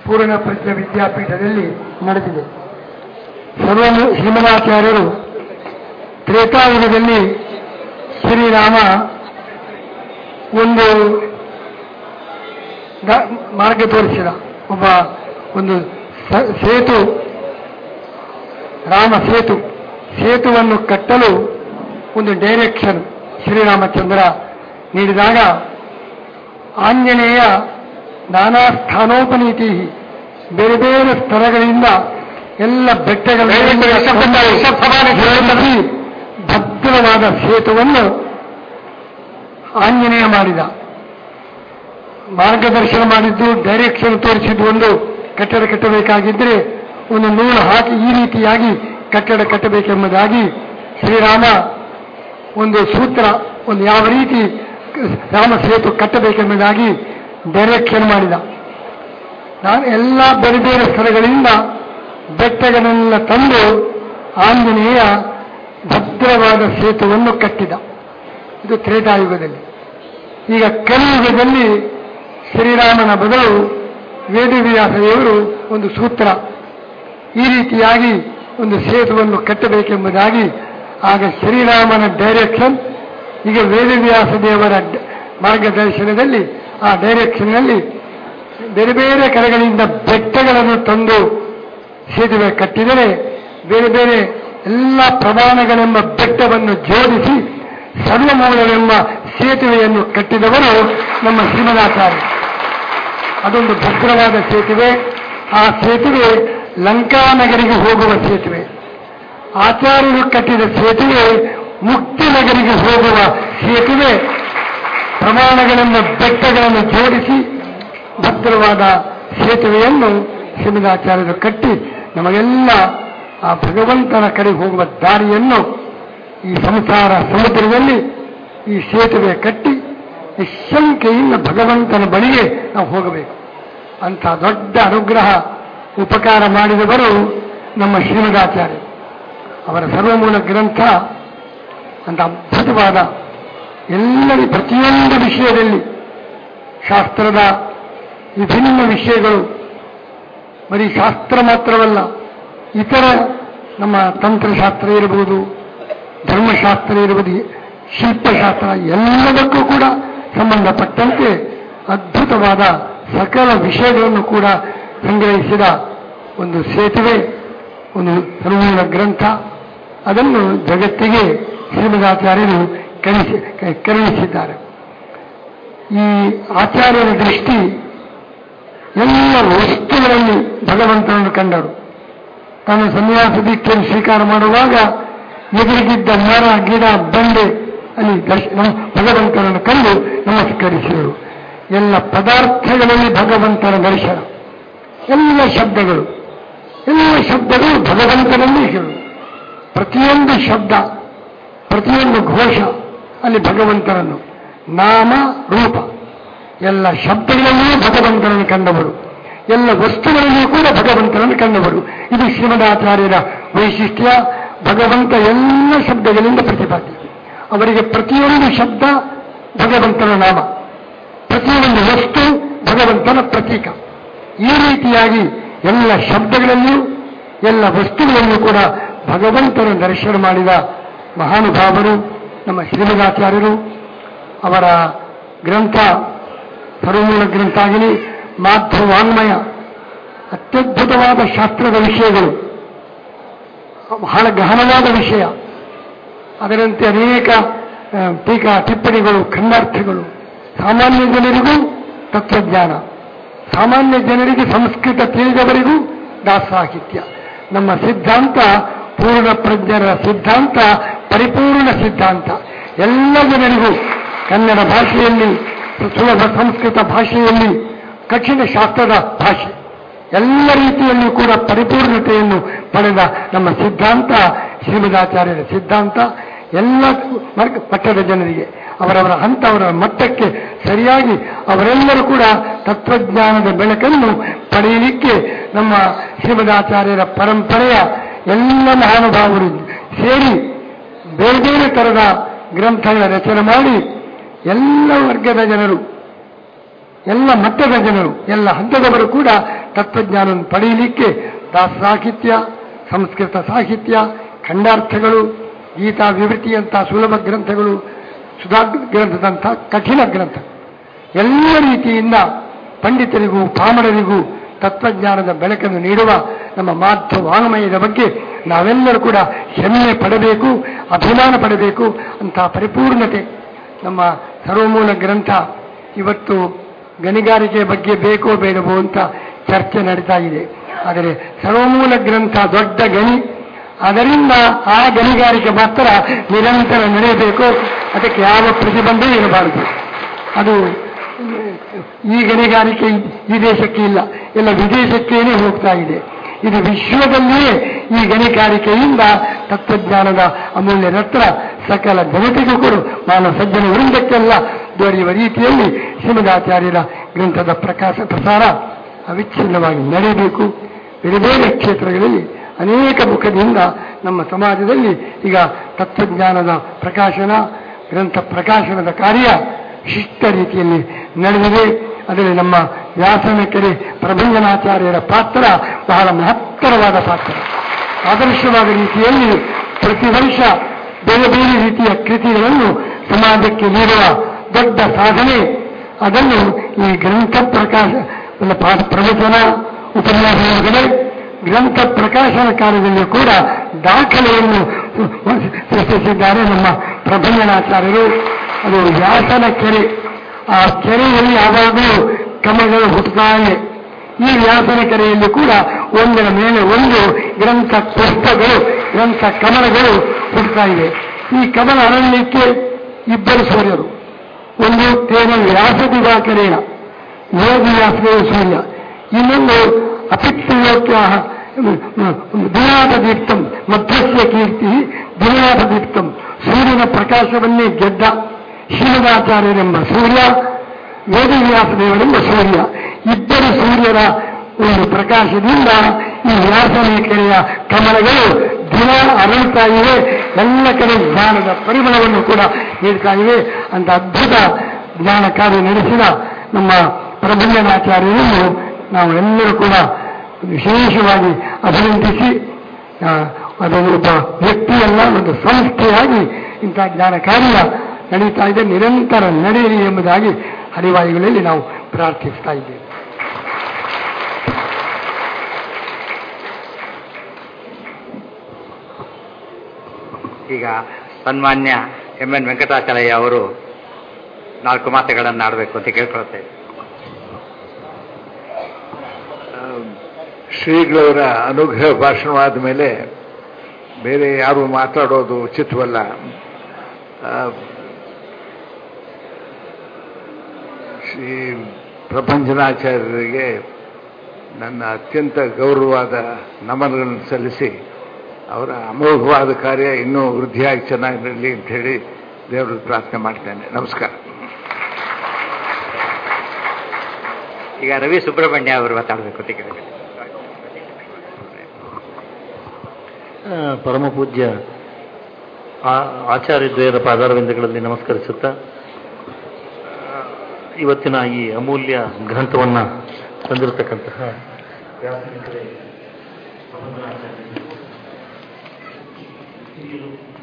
ಪೂರ್ಣ ಪ್ರಜ್ಞ ವಿದ್ಯಾಪೀಠದಲ್ಲಿ ನಡೆದಿದೆ ಸರ್ವ ಶ್ರೀಮದಾಚಾರ್ಯರು ತ್ರೇತಾಯುಗದಲ್ಲಿ ಶ್ರೀರಾಮ ಒಂದು ದ- ಮಾರ್ಗ ತೋರಿಸಿದ ಒಬ್ಬ ಒಂದು ಸ- ಸೇತು ರಾಮ ಸೇತು ಸೇತುವನ್ನು ಕಟ್ಟಲು ಒಂದು ಡೈರೆಕ್ಷನ್ ಶ್ರೀರಾಮಚಂದ್ರ ನೀಡಿದಾಗ ಆಂಜನೇಯ ನಾನಾ ಸ್ಥಾನೋಪನೀತಿ ಬೇರೆ ಬೇರೆ ಸ್ಥಳಗಳಿಂದ ಎಲ್ಲ ಬೆಟ್ಟಗಳಿಂದ ಜೋಡಿಸಿ ಭದ್ರವಾದ ಸೇತುವನ್ನು ಆಂಜನೇಯ ಮಾಡಿದ ಮಾರ್ಗದರ್ಶನ ಮಾಡಿದ್ದು ಡೈರೆಕ್ಷನ್ ತೋರಿಸಿದ್ದು ಒಂದು ಕಟ್ಟಡ ಕಟ್ಟಬೇಕಾಗಿದ್ದರೆ ಒಂದು ನೂಲು ಹಾಕಿ ಈ ರೀತಿಯಾಗಿ ಕಟ್ಟಡ ಕಟ್ಟಬೇಕೆಂಬುದಾಗಿ ಶ್ರೀರಾಮ ಒಂದು ಸೂತ್ರ ಒಂದು ಯಾವ ರೀತಿ ರಾಮ ಸೇತು ಕಟ್ಟಬೇಕೆಂಬುದಾಗಿ ಡೈರೆಕ್ಷನ್ ಮಾಡಿದ ನಾನು ಎಲ್ಲ ಬೇರೆ ಬೇರೆ ಸ್ಥಳಗಳಿಂದ ಬೆಟ್ಟಗಳನ್ನೆಲ್ಲ ತಂದು ಆಂಜನೇಯ ಭದ್ರವಾದ ಸೇತುವನ್ನು ಕಟ್ಟಿದ ಇದು ತ್ರೇತಾಯುಗದಲ್ಲಿ ಈಗ ಕಲಿಯುಗದಲ್ಲಿ ಶ್ರೀರಾಮನ ಬದಲು ವೇದವ್ಯಾಸ ದೇವರು ಒಂದು ಸೂತ್ರ ಈ ರೀತಿಯಾಗಿ ಒಂದು ಸೇತುವನ್ನು ಕಟ್ಟಬೇಕೆಂಬುದಾಗಿ ಆಗ ಶ್ರೀರಾಮನ ಡೈರೆಕ್ಷನ್ ಈಗ ವೇದವ್ಯಾಸ ದೇವರ ಡ- ಮಾರ್ಗದರ್ಶನದಲ್ಲಿ ಆ ಡೈರೆಕ್ಷನ್ನಲ್ಲಿ ಬೇರೆ ಬೇರೆ ಕಡೆಗಳಿಂದ ಬೆಟ್ಟಗಳನ್ನು ತಂದು ಸೇತುವೆ ಕಟ್ಟಿದರೆ ಬೇರೆ ಬೇರೆ ಎಲ್ಲ ಪ್ರಮಾಣಗಳೆಂಬ ಬೆಟ್ಟವನ್ನು ಜೋಡಿಸಿ ಸರ್ವಮೂಲವೆಂಬ ಸೇತುವೆಯನ್ನು ಕಟ್ಟಿದವರು ನಮ್ಮ ಶ್ರೀಮದಾಚಾರ್ಯ ಅದೊಂದು ಭದ್ರವಾದ ಸೇತುವೆ ಆ ಸೇತುವೆ ಲಂಕಾನಗರಿಗೆ ಹೋಗುವ ಸೇತುವೆ ಆಚಾರ್ಯರು ಕಟ್ಟಿದ ಸೇತುವೆ ಮುಕ್ತಿ ನಗರಿಗೆ ಹೋಗುವ ಸೇತುವೆ ಪ್ರಮಾಣಗಳೆಂಬ ಬೆಟ್ಟಗಳನ್ನು ಜೋಡಿಸಿ ಭದ್ರವಾದ ಸೇತುವೆಯನ್ನು ಶ್ರೀಮದಾಚಾರ್ಯರು ಕಟ್ಟಿ ನಮಗೆಲ್ಲ ಆ ಭಗವಂತನ ಕಡೆ ಹೋಗುವ ದಾರಿಯನ್ನು ಈ ಸಂಸಾರ ಸಮುದ್ರದಲ್ಲಿ ಈ ಸೇತುವೆ ಕಟ್ಟಿ ನಿಶಂಕೆಯಿಂದ ಭಗವಂತನ ಬಳಿಗೆ ನಾವು ಹೋಗಬೇಕು ಅಂತ ದೊಡ್ಡ ಅನುಗ್ರಹ ಉಪಕಾರ ಮಾಡಿದವರು ನಮ್ಮ ಶ್ರೀಮದಾಚಾರ್ಯ ಅವರ ಸರ್ವಮೂಲ ಗ್ರಂಥ ಅಂತ ಅದ್ಭುತವಾದ ಎಲ್ಲರಿ ಪ್ರತಿಯೊಂದು ವಿಷಯದಲ್ಲಿ ಶಾಸ್ತ್ರದ ವಿಭಿನ್ನ ವಿಷಯಗಳು ಬರೀ ಶಾಸ್ತ್ರ ಮಾತ್ರವಲ್ಲ ಇತರ ನಮ್ಮ ತಂತ್ರಶಾಸ್ತ್ರ ಇರಬಹುದು ಧರ್ಮಶಾಸ್ತ್ರ ಇರಬಹುದು ಶಿಲ್ಪಶಾಸ್ತ್ರ ಎಲ್ಲದಕ್ಕೂ ಕೂಡ ಸಂಬಂಧಪಟ್ಟಂತೆ ಅದ್ಭುತವಾದ ಸಕಲ ವಿಷಯಗಳನ್ನು ಕೂಡ ಸಂಗ್ರಹಿಸಿದ ಒಂದು ಸೇತುವೆ ಒಂದು ಸರ್ವೂಲ ಗ್ರಂಥ ಅದನ್ನು ಜಗತ್ತಿಗೆ ಶ್ರೀಮದಾಚಾರ್ಯರು ಕಳಿಸಿ ಕ- ಕರುಣಿಸಿದ್ದಾರೆ ಈ ಆಚಾರ್ಯರ ದೃಷ್ಟಿ ಎಲ್ಲ ವಸ್ತುಗಳಲ್ಲಿ ಭಗವಂತನನ್ನು ಕಂಡರು ತಾನು ಸನ್ಯಾಸ ದೀಕ್ಷೆಯನ್ನು ಸ್ವೀಕಾರ ಮಾಡುವಾಗ ಎದುರಿಗಿದ್ದ ಮರ ಗಿಡ ಬಂಡೆ ಅಲ್ಲಿ ದರ್ಶನ ಭಗವಂತನನ್ನು ಕಂಡು ನಮಸ್ಕರಿಸಿದರು ಎಲ್ಲ ಪದಾರ್ಥಗಳಲ್ಲಿ ಭಗವಂತನ ದರ್ಶನ ಎಲ್ಲ ಶಬ್ದಗಳು ಎಲ್ಲ ಶಬ್ದಗಳು ಭಗವಂತನಲ್ಲಿ ಹೇಳು ಪ್ರತಿಯೊಂದು ಶಬ್ದ ಪ್ರತಿಯೊಂದು ಘೋಷ ಅಲ್ಲಿ ಭಗವಂತನನ್ನು ನಾಮ ರೂಪ ಎಲ್ಲ ಶಬ್ದಗಳಲ್ಲಿಯೂ ಭಗವಂತನನ್ನು ಕಂಡವರು ಎಲ್ಲ ವಸ್ತುಗಳಲ್ಲಿಯೂ ಕೂಡ ಭಗವಂತನನ್ನು ಕಂಡವರು ಇದು ಶ್ರೀಮದಾಚಾರ್ಯರ ವೈಶಿಷ್ಟ್ಯ ಭಗವಂತ ಎಲ್ಲ ಶಬ್ದಗಳಿಂದ ಪ್ರತಿಪಾದ್ಯ ಅವರಿಗೆ ಪ್ರತಿಯೊಂದು ಶಬ್ದ ಭಗವಂತನ ನಾಮ ಪ್ರತಿಯೊಂದು ವಸ್ತು ಭಗವಂತನ ಪ್ರತೀಕ ಈ ರೀತಿಯಾಗಿ ಎಲ್ಲ ಶಬ್ದಗಳಲ್ಲಿಯೂ ಎಲ್ಲ ವಸ್ತುಗಳಲ್ಲಿಯೂ ಕೂಡ ಭಗವಂತನ ದರ್ಶನ ಮಾಡಿದ ಮಹಾನುಭಾವರು ನಮ್ಮ ಶ್ರೀಮದಾಚಾರ್ಯರು ಅವರ ಗ್ರಂಥ ಸರ್ವಮೂಲ ಗ್ರಂಥ ಆಗಲಿ ಮಾಧ್ವ ವಾಂಗ್ಮಯ ಅತ್ಯದ್ಭುತವಾದ ಶಾಸ್ತ್ರದ ವಿಷಯಗಳು ಬಹಳ ಗಹನವಾದ ವಿಷಯ ಅದರಂತೆ ಅನೇಕ ಆ, ಟೀಕಾ ಟಿಪ್ಪಣಿಗಳು ಖಂಡಾರ್ಥಗಳು ಸಾಮಾನ್ಯ ಜನರಿಗೂ ತತ್ವಜ್ಞಾನ ಸಾಮಾನ್ಯ ಜನರಿಗೆ ಸಂಸ್ಕೃತ ತಿಳಿದವರಿಗೂ ದಾಸಾಹಿತ್ಯ ನಮ್ಮ ಸಿದ್ಧಾಂತ ಪೂರ್ಣ ಪ್ರಜ್ಞರ ಸಿದ್ಧಾಂತ ಪರಿಪೂರ್ಣ ಸಿದ್ಧಾಂತ ಎಲ್ಲ ಜನರಿಗೂ ಕನ್ನಡ ಭಾಷೆಯಲ್ಲಿ ಸುಲಭ ಸಂಸ್ಕೃತ ಭಾಷೆಯಲ್ಲಿ ಕಠಿಣ ಶಾಸ್ತ್ರದ ಭಾಷೆ ಎಲ್ಲ ರೀತಿಯಲ್ಲೂ ಕೂಡ ಪರಿಪೂರ್ಣತೆಯನ್ನು ಪಡೆದ ನಮ್ಮ ಸಿದ್ಧಾಂತ ಶ್ರೀಮದಾಚಾರ್ಯರ ಸಿದ್ಧಾಂತ ಎಲ್ಲ ವರ್ಗ ಪಟ್ಟದ ಜನರಿಗೆ ಅವರವರ ಹಂತ ಅವರ ಮಟ್ಟಕ್ಕೆ ಸರಿಯಾಗಿ ಅವರೆಲ್ಲರೂ ಕೂಡ ತತ್ವಜ್ಞಾನದ ಬೆಳಕನ್ನು ಪಡೆಯಲಿಕ್ಕೆ ನಮ್ಮ ಶ್ರೀಮದಾಚಾರ್ಯರ ಪರಂಪರೆಯ ಎಲ್ಲ ಮಹಾನುಭಾವರು ಸೇರಿ ಬೇರೆ ಬೇರೆ ತರದ ಗ್ರಂಥಗಳ ರಚನೆ ಮಾಡಿ ಎಲ್ಲ ವರ್ಗದ ಜನರು ಎಲ್ಲ ಮಟ್ಟದ ಜನರು ಎಲ್ಲ ಹಂತದವರು ಕೂಡ ತತ್ವಜ್ಞಾನವನ್ನು ಪಡೆಯಲಿಕ್ಕೆ ದಾಸ ಸಾಹಿತ್ಯ ಸಂಸ್ಕೃತ ಸಾಹಿತ್ಯ ಖಂಡಾರ್ಥಗಳು ಗೀತಾ ವಿವೃತ್ತಿಯಂಥ ಸುಲಭ ಗ್ರಂಥಗಳು ಸುಧಾ ಗ್ರಂಥದಂಥ ಕಠಿಣ ಗ್ರಂಥ ಎಲ್ಲ ರೀತಿಯಿಂದ ಪಂಡಿತರಿಗೂ ಪಾಮರರಿಗೂ ತತ್ವಜ್ಞಾನದ ಬೆಳಕನ್ನು ನೀಡುವ ನಮ್ಮ ಮಾಧ್ವ ವಾಂಗ್ಮಯದ ಬಗ್ಗೆ ನಾವೆಲ್ಲರೂ ಕೂಡ ಹೆಮ್ಮೆ ಪಡಬೇಕು ಅಭಿಮಾನ ಪಡಬೇಕು ಅಂತಹ ಪರಿಪೂರ್ಣತೆ ನಮ್ಮ ಸರ್ವಮೂಲ ಗ್ರಂಥ ಇವತ್ತು ಗಣಿಗಾರಿಕೆ ಬಗ್ಗೆ ಬೇಕೋ ಬೇಡವೋ ಅಂತ ಚರ್ಚೆ ನಡೀತಾ ಇದೆ ಆದರೆ ಸರ್ವಮೂಲ ಗ್ರಂಥ ದೊಡ್ಡ ಗಣಿ ಅದರಿಂದ ಆ ಗಣಿಗಾರಿಕೆ ಮಾತ್ರ ನಿರಂತರ ನಡೆಯಬೇಕು ಅದಕ್ಕೆ ಯಾವ ಪ್ರತಿಬಂಧ ಇರಬಾರದು ಅದು ಈ ಗಣಿಗಾರಿಕೆ ಈ ದೇಶಕ್ಕೆ ಇಲ್ಲ ಎಲ್ಲ ವಿದೇಶಕ್ಕೇನೆ ಹೋಗ್ತಾ ಇದೆ ಇದು ವಿಶ್ವದಲ್ಲಿಯೇ ಈ ಗಣಿಗಾರಿಕೆಯಿಂದ ತತ್ವಜ್ಞಾನದ ಅಮೂಲ್ಯ ರತ್ನ ಸಕಲ ಜನತೆಗೂ ಕೂಡ ಮಾನವ ಸಜ್ಜನ ವೃಂದಕ್ಕೆಲ್ಲ ದೊರೆಯುವ ರೀತಿಯಲ್ಲಿ ಶ್ರೀಮದಾಚಾರ್ಯರ ಗ್ರಂಥದ ಪ್ರಕಾಶ ಪ್ರಸಾರ ಅವಿಚ್ಛಿನ್ನವಾಗಿ ನಡೆಯಬೇಕು ಬೇರೆ ಬೇರೆ ಕ್ಷೇತ್ರಗಳಲ್ಲಿ ಅನೇಕ ಮುಖದಿಂದ ನಮ್ಮ ಸಮಾಜದಲ್ಲಿ ಈಗ ತತ್ವಜ್ಞಾನದ ಪ್ರಕಾಶನ ಗ್ರಂಥ ಪ್ರಕಾಶನದ ಕಾರ್ಯ ಶಿಷ್ಟ ರೀತಿಯಲ್ಲಿ ನಡೆದಿದೆ ಅದರಲ್ಲಿ ನಮ್ಮ ವ್ಯಾಸನ ಕೆರೆ ಪ್ರಬಂಧನಾಚಾರ್ಯರ ಪಾತ್ರ ಬಹಳ ಮಹತ್ತರವಾದ ಪಾತ್ರ ಆದರ್ಶವಾದ ರೀತಿಯಲ್ಲಿ ಪ್ರತಿ ವರ್ಷ ಬೇರೆ ಬೇರೆ ರೀತಿಯ ಕೃತಿಗಳನ್ನು ಸಮಾಜಕ್ಕೆ ನೀಡುವ ದೊಡ್ಡ ಸಾಧನೆ ಅದನ್ನು ಈ ಗ್ರಂಥ ಪ್ರಕಾಶ ಪಾಠ ಪ್ರವಚನ ಉಪನ್ಯಾಸಗಳೇ ಗ್ರಂಥ ಪ್ರಕಾಶನ ಕಾರ್ಯದಲ್ಲಿ ಕೂಡ ದಾಖಲೆಯನ್ನು ಸೃಷ್ಟಿಸಿದ್ದಾರೆ ನಮ್ಮ ಪ್ರಬಂಧನಾಚಾರ್ಯರು ಅದು ವ್ಯಾಸನ ಕೆರೆ ಆ ಕೆರೆಯಲ್ಲಿ ಯಾವಾಗಲೂ ಕಮಗಳು ಹುಟ್ಟುತ್ತಾ ಇವೆ ಈ ವ್ಯಾಸನ ಕೆರೆಯಲ್ಲಿ ಕೂಡ ಒಂದರ ಮೇಲೆ ಒಂದು ಗ್ರಂಥ ಪುಷ್ಪಗಳು ಗ್ರಂಥ ಕಮಲಗಳು ಹುಟ್ಟುತ್ತಾ ಇವೆ ಈ ಕಮಲ ಅರಣ್ಯಕ್ಕೆ ಇಬ್ಬರು ಸೂರ್ಯರು ಒಂದು ತೇನ ವ್ಯಾಸ ದಿವಾಕರೇಣ ಯೋಗಿ ವ್ಯಾಸದೇವ ಸೂರ್ಯ ಇನ್ನೊಂದು ಅಪಿತ್ಯೋಕ್ಯ ದಿನಾಥ ದೀಪ್ತಂ ಮಧ್ಯಸ್ಯ ಕೀರ್ತಿ ದಿನಾಥ ದೀಪ್ತಂ ಸೂರ್ಯನ ಪ್ರಕಾಶವನ್ನೇ ಗೆದ್ದ ಶ್ರೀಮದಾಚಾರ್ಯರೆಂಬ ಸೂರ್ಯ ವೇದವ್ಯಾಸದೇವರೆಂಬ ಸೂರ್ಯ ಇಬ್ಬರು ಸೂರ್ಯರ ಒಂದು ಪ್ರಕಾಶದಿಂದ ಈ ವ್ಯಾಸನ ಕೆರೆಯ ಕಮಲಗಳು ದಿನ ಅರಳುತ್ತಾ ಇವೆ ಎಲ್ಲ ಕಡೆ ಜ್ಞಾನದ ಪರಿಮಳವನ್ನು ಕೂಡ ನೀಡ್ತಾ ಇವೆ ಅಂತ ಅದ್ಭುತ ಜ್ಞಾನ ಕಾರ್ಯ ನಡೆಸಿದ ನಮ್ಮ ಪ್ರಬಂಧನಾಚಾರ್ಯರನ್ನು ನಾವು ಎಲ್ಲರೂ ಕೂಡ ವಿಶೇಷವಾಗಿ ಅಭಿನಂದಿಸಿ ಅದೊಂದು ಒಬ್ಬ ವ್ಯಕ್ತಿಯಲ್ಲ ಒಂದು ಸಂಸ್ಥೆಯಾಗಿ ಇಂಥ ಜ್ಞಾನ ಕಾರ್ಯ ನಡೀತಾ ಇದೆ ನಿರಂತರ ನಡೆಯಲಿ ಎಂಬುದಾಗಿ ಹರಿವಾಯುಗಳಲ್ಲಿ ನಾವು ಪ್ರಾರ್ಥಿಸ್ತಾ ಇದ್ದೇವೆ ಈಗ ಸನ್ಮಾನ್ಯ ಎಂ ಎನ್ ವೆಂಕಟಾಚಲಯ್ಯ ಅವರು ನಾಲ್ಕು ಮಾತುಗಳನ್ನು ಆಡಬೇಕು ಅಂತ ಕೇಳ್ಕೊಳ್ತೇವೆ ಶ್ರೀಗಳವರ ಅನುಗ್ರಹ ಭಾಷಣವಾದ ಮೇಲೆ ಬೇರೆ ಯಾರು ಮಾತಾಡೋದು ಉಚಿತವಲ್ಲ ಆ, ಶ್ರೀ ಪ್ರಪಂಚನಾಚಾರ್ಯರಿಗೆ ನನ್ನ ಅತ್ಯಂತ ಗೌರವವಾದ ನಮನಗಳನ್ನು ಸಲ್ಲಿಸಿ ಅವರ ಅಮೋಘವಾದ ಕಾರ್ಯ ಇನ್ನೂ ವೃದ್ಧಿಯಾಗಿ ಚೆನ್ನಾಗಿ ನಡಲಿ ಅಂತ ಹೇಳಿ ದೇವರಿಗೆ ಪ್ರಾರ್ಥನೆ ಮಾಡ್ತೇನೆ ನಮಸ್ಕಾರ ಈಗ ರವಿ ಸುಬ್ರಹ್ಮಣ್ಯ ಅವರು ಮಾತಾಡಬೇಕು ಅಂತ ಕೇಳ್ತೇವೆ ಆ, ಪರಮ ಪೂಜ್ಯ ಆ- ಆಚಾರ್ಯ ದ್ವಯರ ಪಾದಾರವಿಂದಗಳಲ್ಲಿ ನಮಸ್ಕರಿಸುತ್ತಾ ಆ, ಇವತ್ತಿನ ಈ ಅಮೂಲ್ಯ ಗ್ರಂಥವನ್ನು ತಂದಿರತಕ್ಕಂತಹ ವ್ಯಾಸನಿಕರೇ, ಪ್ರಬಂಧನಾಚಾರ್ಯರು, ಹಿರಿಯರು,